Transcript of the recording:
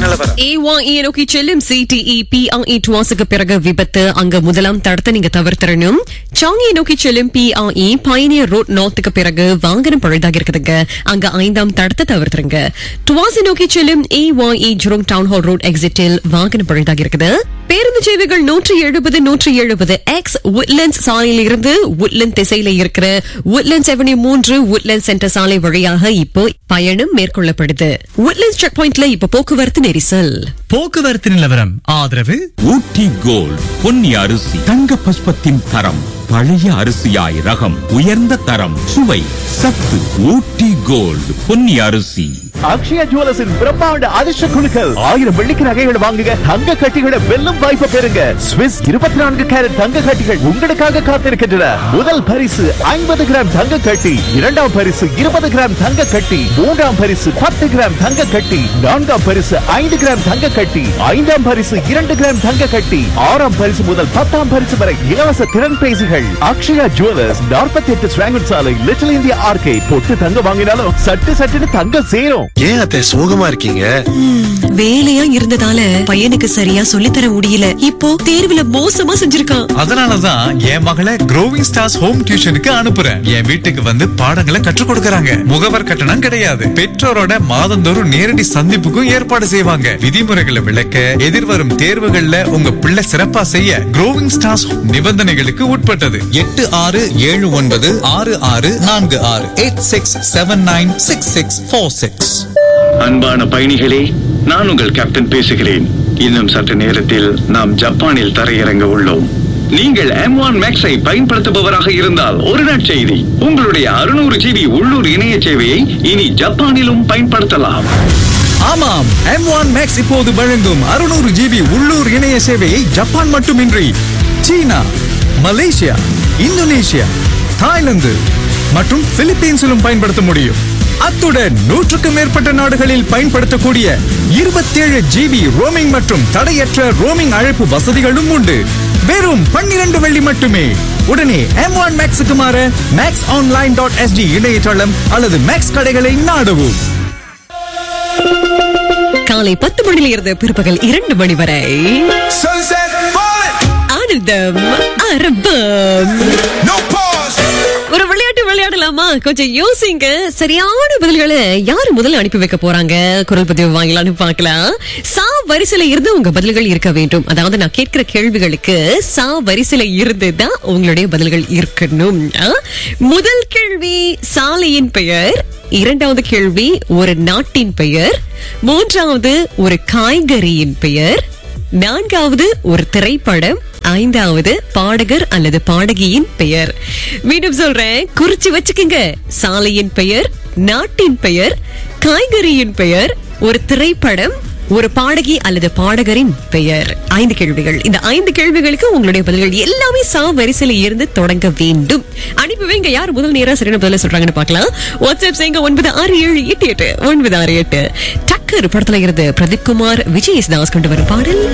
நிலவரம் ஏஒஇ நோக்கி செல்லும் சிடிஇ பிஆஇ டுவாஸுக்கு பிறகு விபத்து அங்க முதலாம் தடத்தை நீங்க தவிர்த்திடணும் சாங்கியை நோக்கி செல்லும் பிஆஇ பயணியர் ரோட் நார்த்துக்கு பிறகு வாகனம் பழுதாக இருக்குதுங்க அங்க ஐந்தாம் தடத்தை தவிர்த்துருங்க டுவாஸை நோக்கி செல்லும் ஏஒஇ ஜுரோங் டவுன் ஹால் ரோட் எக்ஸிட்டில் வாகனம் பழுதாக இருக்குது பேருந்து சேவைகள் நூற்றி எழுபது நூற்றி எழுபது எக்ஸ் உட்லண்ட்ஸ் சாலையில் இருந்து உட்லண்ட் திசையில இருக்கிற உட்லண்ட்ஸ் அவென்யூ மூன்று உட்லண்ட் சென்டர் சாலை வழியாக இப்போ பயணம் மேற்கொள்ளப்படுது உட்லண்ட்ஸ் செக் பாயிண்ட்ல இப்ப போக்குவரத்து நெரிசல் போக்குவரத்து நிலவரம் ஆதரவு ஊட்டி கோல்ட் பொன்னி அரிசி தங்க பஸ்பத்தின் தரம் பழைய அரிசியாய் ரகம் உயர்ந்த தரம் சுவை சத்து ஊட்டி கோல்ட் பொன்னி அரிசி அக்ஷயா ஜுவல்லர்ஸின் பிரம்மாண்ட அதிர்ஷ்ட குழுக்கள் ஆயிரம் வெள்ளிக்கு நகைகள் வாங்குங்க தங்க கட்டிகளை வெல்லும் வாய்ப்பு பெறுங்க ஸ்விஸ் இருபத்தி நான்கு கேரட் தங்க கட்டிகள் உங்களுக்காக காத்திருக்கின்றன முதல் பரிசு ஐம்பது கிராம் தங்க கட்டி இரண்டாம் பரிசு இருபது கிராம் தங்க கட்டி மூன்றாம் பரிசு பத்து கிராம் தங்க கட்டி நான்காம் பரிசு ஐந்து கிராம் தங்க கட்டி ஐந்தாம் பரிசு இரண்டு கிராம் தங்க கட்டி ஆறாம் பரிசு முதல் பத்தாம் பரிசு வரை இலவச திறன் பேசிகள் அக்ஷயா ஜுவல்லர்ஸ் நாற்பத்தி எட்டு ஸ்வாங்கன் சாலை லிட்டில் இந்தியா ஆர்கே பொட்டு தங்க வாங்கினாலும் சட்டு சட்டுன்னு தங்க சேரும் ஏன் அத்தை சோகமா இருக்கீங்க வேலையா இருந்ததால பையனுக்கு சரியா சொல்லித்தர முடியல இப்போ தேர்வுல மோசமா செஞ்சிருக்கான் அதனாலதான் என் மகளை க்ரோவிங் ஸ்டார்ஸ் ஹோம் டியூஷனுக்கு அனுப்புறேன் என் வீட்டுக்கு வந்து பாடங்களை கற்றுக் கொடுக்கறாங்க முகவர் கட்டணம் கிடையாது பெற்றோரோட மாதந்தோறும் நேரடி சந்திப்புக்கும் ஏற்பாடு செய்வாங்க விதிமுறைகளை விளக்க எதிர்வரும் தேர்வுகள்ல உங்க பிள்ளை சிறப்பா செய்ய க்ரோவிங் ஸ்டார்ஸ் நிபந்தனைகளுக்கு உட்பட்டது எட்டு ஆறு ஏழு ஒன்பது ஆறு ஆறு நான்கு ஆறு eight six seven nine six six four six அன்பான பயணிகளே நான் உங்கள் கேப்டன் பேசுகிறேன் இன்னும் சற்று நேரத்தில் நாம் ஜப்பானில் தரையிறங்க உள்ளோம் நீங்கள் எம் ஒன் மேக்ஸை பயன்படுத்துபவராக இருந்தால் ஒரு நற்செய்தி உங்களுடைய அறுநூறு ஜிபி உள்ளூர் இணைய சேவையை இனி ஜப்பானிலும் பயன்படுத்தலாம் ஆமாம் எம் ஒன் மேக்ஸ் இப்போது வழங்கும் அறுநூறு ஜிபி உள்ளூர் இணைய சேவையை ஜப்பான் மட்டுமின்றி சீனா மலேசியா இந்தோனேஷியா தாய்லாந்து மற்றும் பிலிப்பீன்ஸிலும் பயன்படுத்த முடியும் அத்துடன் நூற்றுக்கும் மேற்பட்ட நாடுகளில் பயன்படுத்தக்கூடிய இருபத்தேழு ஜிபி ரோமிங் மற்றும் தடையற்ற ரோமிங் அழைப்பு வசதிகளும் உண்டு வெறும் பன்னிரண்டு வெள்ளி மட்டுமே உடனே எம் ஒன் மேக்ஸுக்கு மாற மேக்ஸ் ஆன்லைன் டாட் எஸ்டி இணையதளம் அல்லது மேக்ஸ் கடைகளை நாடவும் காலை பத்து மணியில இருந்து பிற்பகல் இரண்டு மணி வரை ஆனந்தம் அரபம் ஒரு விளையாட்டு விளையாடலாமா கொஞ்சம் யோசிங்க சரியான பதில்களை யாரு முதல்ல அனுப்பி வைக்க போறாங்க குரல் பதிவு வாங்கலாம்னு பார்க்கலாம் சா வரிசையில இருந்து உங்க பதில்கள் இருக்க வேண்டும் அதாவது நான் கேட்கிற கேள்விகளுக்கு சா வரிசையில இருந்து தான் உங்களுடைய பதில்கள் இருக்கணும் ஆ? முதல் கேள்வி சாலையின் பெயர் இரண்டாவது கேள்வி ஒரு நாட்டின் பெயர் மூன்றாவது ஒரு காய்கறியின் பெயர் நான்காவது ஒரு திரைப்படம் ஐந்தாவது பாடகர் அல்லது பாடகியின் பெயர் மீண்டும் சொல்றேன் குறிச்சு வச்சுக்கோங்க சாலையின் பெயர் நாட்டின் பெயர் காய்கறியின் பெயர் ஒரு திரைப்படம் ஒரு பாடகி அல்லது பாடகரின் பெயர் ஐந்து கேள்விகள் இந்த ஐந்து கேள்விகளுக்கு உங்களுடைய பதில்கள் எல்லாமே சா வரிசையில இருந்து தொடங்க வேண்டும் அனுப்பி வைங்க யார் முதல் நேரா சரியான பதில சொல்றாங்கன்னு பார்க்கலாம் வாட்ஸ்அப் செய்யுங்க ஒன்பது ஆறு ஏழு எட்டு எட்டு ஒன்பது ஆறு எட்டு டக்கர் படத்துல இருந்து பிரதீப் குமார் விஜய் தாஸ் கொண்டு வரும் பாடல்